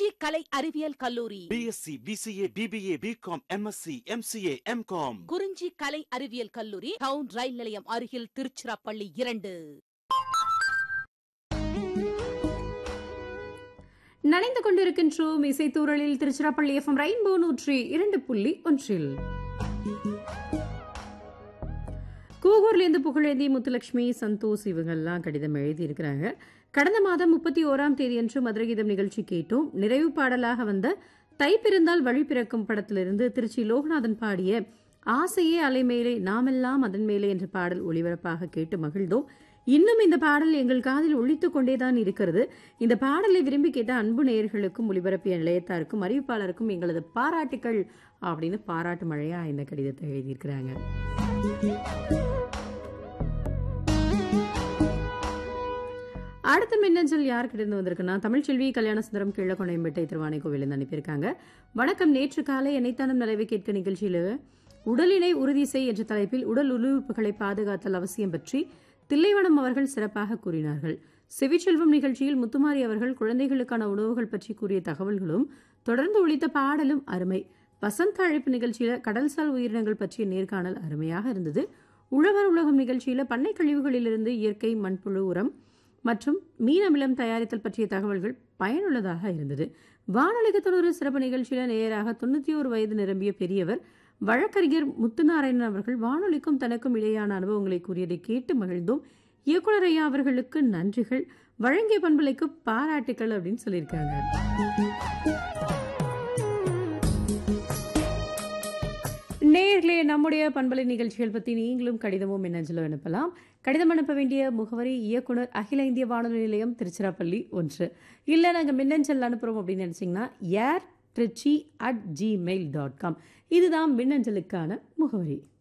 குறிஞ்சி கலை அறிவியல் கல்லூரி BSc BCA BBA BCom MSc MCA MCom Kurinji கலை அறிவியல் கல்லூரி டவுன் ரயில் நிலையம் அருகில் திருச்சிராப்பள்ளி இரண்டு நனைந்து கொண்டிருக்கின்றோம் இசைத்தூரலில் திருச்சிராப்பள்ளி எஃப்எம் ரெயின்போ நூற்றி இரண்டு புள்ளி ஒன்றில் கூகூர்லேருந்து புகழேந்தி முத்துலட்சுமி சந்தோஷ் இவங்கெல்லாம் கடிதம் எழுதியிருக்கிறாங்க கடந்த மாதம் முப்பத்தி ஓராம் தேதியன்று மதுரை கீதம் நிகழ்ச்சி கேட்டோம் நிறைவு பாடலாக வந்த தை பிறந்தால் வழி பிறக்கும் படத்திலிருந்து திருச்சி லோகநாதன் பாடிய ஆசையே அலைமேலே நாமெல்லாம் அதன் மேலே என்ற பாடல் ஒளிபரப்பாக கேட்டு மகிழ்ந்தோம் இன்னும் இந்த பாடல் எங்கள் காதில் ஒழித்துக் கொண்டேதான் இருக்கிறது இந்த பாடலை விரும்பி கேட்ட அன்பு நேயர்களுக்கும் ஒளிபரப்பிய நிலையத்தாருக்கும் அறிவிப்பாளருக்கும் எங்களது பாராட்டுக்கள் அப்படின்னு பாராட்டு மழையா இந்த கடிதத்தை எழுதியிருக்கிறாங்க அடுத்த மின்னஞ்சல் யாருக்கிட்ட வந்திருக்குன்னா தமிழ்ச்செல்வி கல்யாண சுந்தரம் கீழக்கொண்டையம்பேட்டை திருவானை கோவிலிருந்து அனுப்பியிருக்காங்க வணக்கம் நேற்று காலை என்னைத்தானும் நிலவை கேட்க நிகழ்ச்சியில் உடலினை உறுதி செய் என்ற தலைப்பில் உடல் உறுப்புகளை பாதுகாத்தல் அவசியம் பற்றி தில்லைவனம் அவர்கள் சிறப்பாக கூறினார்கள் செவிச்செல்வம் நிகழ்ச்சியில் முத்துமாரி அவர்கள் குழந்தைகளுக்கான உணவுகள் பற்றி கூறிய தகவல்களும் தொடர்ந்து ஒழித்த பாடலும் அருமை வசந்த அழைப்பு நிகழ்ச்சியில கடல்சால் உயிரினங்கள் பற்றிய நேர்காணல் அருமையாக இருந்தது உழவர் உலகம் நிகழ்ச்சியில பண்ணை கழிவுகளிலிருந்து இயற்கை மண்புழு உரம் மற்றும் மீன் அமிலம் தயாரித்தல் பற்றிய தகவல்கள் பயனுள்ளதாக இருந்தது வானொலிக்கு தொண்ணூறு சிறப்பு நிகழ்ச்சியில நேராக தொண்ணூத்தி ஒரு வயது நிரம்பிய பெரியவர் வழக்கறிஞர் முத்துநாராயணன் அவர்கள் வானொலிக்கும் தனக்கும் இடையான அனுபவங்களை கூறியதை கேட்டு மகிழ்ந்தோம் இயக்குனர் ஐயா அவர்களுக்கு நன்றிகள் வழங்கிய பண்பலைக்கு பாராட்டுக்கள் அப்படின்னு சொல்லியிருக்காங்க நேர்களே நம்முடைய பண்பலை நிகழ்ச்சிகள் பற்றி நீங்களும் கடிதமும் மின்னஞ்சலும் அனுப்பலாம் கடிதம் அனுப்ப வேண்டிய முகவரி இயக்குனர் அகில இந்திய வானொலி நிலையம் திருச்சிராப்பள்ளி ஒன்று இல்லை நாங்கள் மின்னஞ்சல் அனுப்புகிறோம் அப்படின்னு நினச்சிங்கன்னா air Trichy at gmail dot com இதுதான் மின்னஞ்சலுக்கான முகவரி